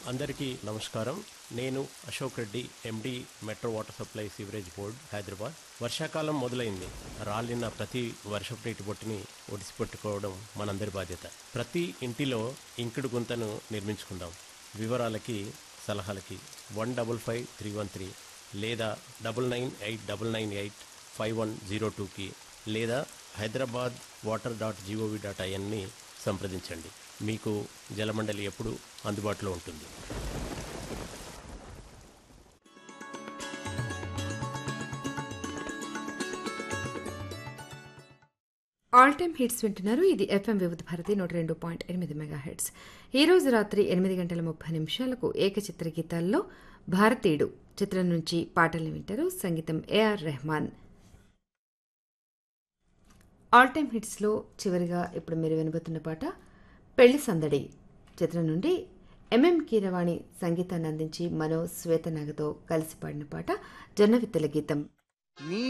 అందరికీ నమస్కారం నేను Ashok Reddy MD metro water supply sewerage board Hyderabad వర్షాకాలం మొదలైంది రాలిన ప్రతి వర్షపు నీటి బొట్టుని ఒడిసిపెట్టుకోవడం మనందరి బాధ్యత ప్రతి ఇంటిలో ఇంకుడు గుంతను నిర్మించుకుందాం వివరాలకి సలహాలకి one double five three one three లేదా double nine eight double nine eight five one zero టూకి లేదా Hyderabad water dot G O V dot ఐఎన్ని సంప్రదించండి మీకు జలమండలి ఎప్పుడు అందుబాటులో ఉంటుంది ఆల్ టైమ్ హిట్స్ వింటున్నారు ఇది ఎఫ్ఎం వివిధ భారతి నూట రెండు పాయింట్ ఎనిమిది మెగా హెడ్స్ ఈ రోజు రాత్రి ఎనిమిది గంటల ముప్పై నిమిషాలకు ఏకచిత్ర గీతాల్లో భారతీయుడు చిత్రం నుంచి పాటలు వింటారు సంగీతం ఏఆర్ రెహమాన్ ఆల్ టైమ్ హిట్స్లో చివరిగా ఇప్పుడు మీరు వినబోతున్న పాట పెళ్లి సందడి చిత్రం నుండి ఎంఎం కీరవాణి సంగీతాన్ని అందించి మనో శ్వేతనాగతో కలిసి పాడిన పాట జొన్నవిత్తల గీతం నీ